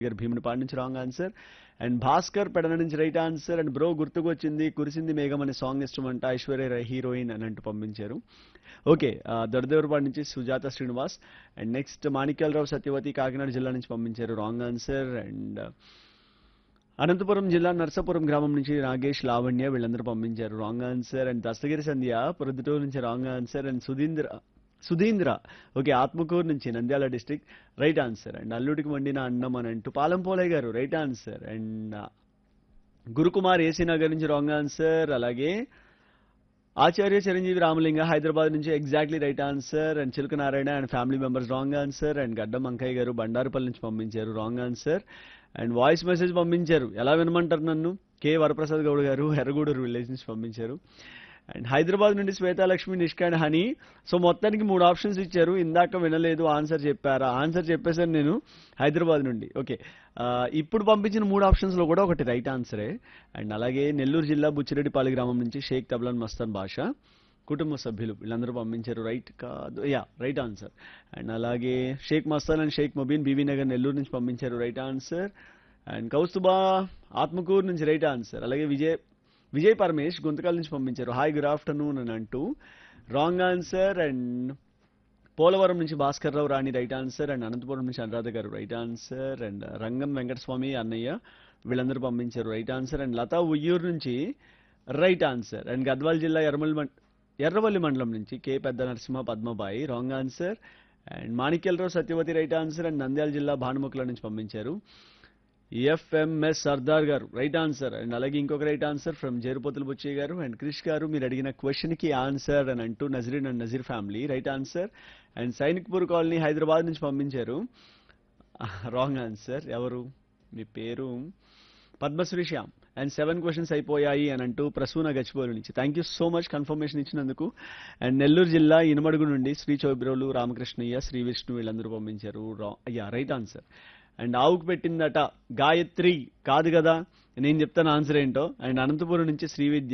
గారు భీమునిపాడు నుంచి wrong answer and Bhaskar Pedana నుంచి రైట్ ఆన్సర్ అండ్ బ్రో గుర్తుకు వచ్చింది కురిసింది మేఘం అనే సాంగ్ ఇష్టమంట ఐశ్వర్య రాయ్ హీరోయిన్ అని అంటూ పంపించారు ఓకే దొరదేవరపాడు నుంచి సుజాత శ్రీనివాస్ అండ్ నెక్స్ట్ మాణిక్యాలరావు సత్యవతి కాకినాడ జిల్లా నుంచి పంపించారు రాంగ్ ఆన్సర్ అండ్ అనంతపురం జిల్లా నర్సాపురం గ్రామం నుంచి నాగేష్ లావణ్య వీళ్ళందరూ పంపించారు wrong answer and Dastagiri Sandhya Proddatur నుంచి wrong answer and Sudheendra Sudheendra okay Atmakur నుంచి Nandyal district right answer and అల్లుడికి వండిన అన్నం అని అంటూ పాలంపోలయ్య గారు right answer and Gurukumar AC Nagar నుంచి రాంగ్ ఆన్సర్ అలాగే ఆచార్య చిరంజీవి రామలింగ హైదరాబాద్ నుంచి exactly right answer and Chiluka Narayana and family members wrong answer and Gaddam Ankaiah గారు బండారుపల్లి నుంచి పంపించారు wrong answer and voice message పంపించారు ఎలా వినమంటారు నన్ను కె వరప్రసాద్ గౌడ్ గారు ఎర్రగూడూరు విలేజ్ నుంచి పంపించారు అండ్ హైదరాబాద్ నుండి శ్వేతాలక్ష్మి నిష్కాండ్ హనీ సో మొత్తానికి మూడు ఆప్షన్స్ ఇచ్చారు ఇందాక వినలేదు ఆన్సర్ చెప్పారా ఆన్సర్ చెప్పేశాను నేను హైదరాబాద్ నుండి ఓకే ఆ, ఇప్పుడు పంపించిన మూడు ఆప్షన్స్ లో కూడా ఒకటి రైట్ ఆన్సరే అండ్ అలాగే నెల్లూరు జిల్లా బుచ్చిరెడ్డిపాలి గ్రామం నుంచి షేక్ తబ్లాన్ మస్తాన్ భాష కుటుంబ సభ్యులు వీళ్ళందరూ పంపించారు రైట్ కాదు యా రైట్ ఆన్సర్ అండ్ అలాగే షేక్ మస్తాన్ అండ్ షేక్ మొబీన్ బీవీ నగర్ నెల్లూరు నుంచి పంపించారు right answer and Kaustubha Atmakur నుంచి రైట్ ఆన్సర్ అలాగే విజయ్ విజయ్ పరమేష్ గుంతకాల నుంచి పంపించారు హాయ్ గుడ్ ఆఫ్టర్నూన్ అని అంటూ రాంగ్ ఆన్సర్ అండ్ పోలవరం నుంచి Bhaskar Rao Rani right answer and Anantapur నుంచి అనురాధ గారు రైట్ ఆన్సర్ అండ్ రంగం వెంకటస్వామి అన్నయ్య వీళ్ళందరూ పంపించారు right answer and Lata Uyyuru నుంచి రైట్ ఆన్సర్ అండ్ గద్వాల్ జిల్లా ఎర్రమల్లి మం ఎర్రవల్లి మండలం నుంచి కే పెద్ద Narasimha Padmabai wrong answer and Manikyalarao Satyavathi right answer and Nandyal జిల్లా భానుముఖుల నుంచి పంపించారు ఎఫ్ఎంఎస్ సర్దార్ గారు రైట్ ఆన్సర్ అండ్ అలాగే ఇంకొక right answer from Jerupothula Buchaiah గారు అండ్ క్రిష్ గారు మీరు అడిగిన క్వశ్చన్ కి ఆన్సర్ అని అంటూ Nazreen and Nazeer family right answer and Sainikpur colony Hyderabad నుంచి పంపించారు రాంగ్ ఆన్సర్ ఎవరు మీ పేరు Padmashri Shyam and seven questions అయిపోయాయి అని అంటూ ప్రసూన గచ్చిబౌలి నుంచి thank you so much confirmation ఇచ్చినందుకు అండ్ నెల్లూరు జిల్లా ఇనమడుగు నుండి శ్రీ చౌబ్రోలు రామకృష్ణయ్య శ్రీ విష్ణు వీళ్ళందరూ పంపించారు రా అయ్యా రైట్ ఆన్సర్ అండ్ ఆవుకు పెట్టిందట గాయత్రి కాదు కదా నేను చెప్తాను ఆన్సర్ ఏంటో అండ్ అనంతపురం నుంచి Srividya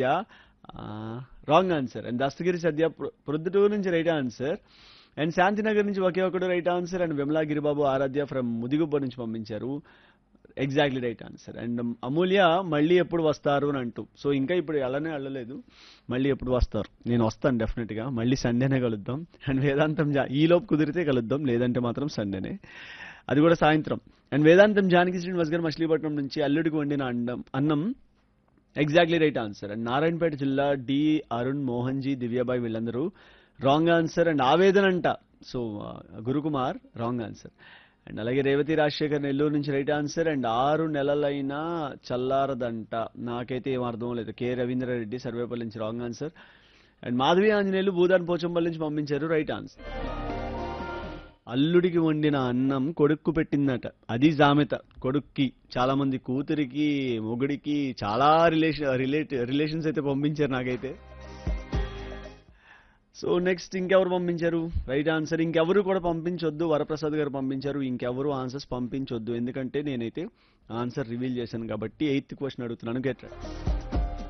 wrong answer and Dastagiri Sadya ప్రొ- ప్రొద్దుటూరు నుంచి రైట్ ఆన్సర్ అండ్ శాంతినగర్ నుంచి ఒకే ఒకడు right answer and Vimala Giribabu Aradhya from Mudigubba నుంచి పంపించారు exactly right answer and Amulya మళ్ళీ ఎప్పుడు వస్తారు అని అంటూ సో ఇంకా ఇప్పుడు అలానే వెళ్ళలేదు మళ్ళీ ఎప్పుడు వస్తారు నేను వస్తాను డెఫినెట్గా మళ్ళీ సండేనే కలుద్దాం అండ్ వేదాంతం జా ఈ లోపు కుదిరితే కలుద్దాం లేదంటే మాత్రం సండేనే అది కూడా సాయంత్రం అండ్ వేదాంతం జానకి శ్రీనివాస్ గారు మచిలీపట్నం నుంచి అల్లుడికి వండిన అండం అన్నం exactly right answer and Narayanpet జిల్లా డి అరుణ్ మోహన్ జీ దివ్యాబాయ్ వీళ్ళందరూ రాంగ్ ఆన్సర్ అండ్ ఆవేదన అంట so Gurukumar wrong answer and అలాగే రేవతి రాజశేఖర్ నెల్లూరు నుంచి రైట్ ఆన్సర్ అండ్ ఆరు నెలలైనా చల్లారదంట నాకైతే ఏం అర్థం లేదు కె రవీంద్రారెడ్డి సర్వేపల్లి నుంచి wrong answer and Madhavi Anjaneyulu Bhoodan Pochampalli నుంచి పంపించారు రైట్ ఆన్సర్ అల్లుడికి వండిన అన్నం కొడుక్కు పెట్టిందట అది జామెత కొడుక్కి చాలా మంది కూతురికి మొగుడికి చాలా రిలేషన్ రిలేట్ రిలేషన్స్ అయితే పంపించారు నాకైతే సో నెక్స్ట్ ఇంకెవరు పంపించారు రైట్ ఆన్సర్ ఇంకెవరు కూడా పంపించొద్దు వరప్రసాద్ గారు పంపించారు ఇంకెవరు ఆన్సర్స్ పంపించొద్దు ఎందుకంటే నేనైతే ఆన్సర్ రివీల్ చేశాను కాబట్టి ఎయిత్ క్వశ్చన్ అడుగుతున్నాను గెట్ రైట్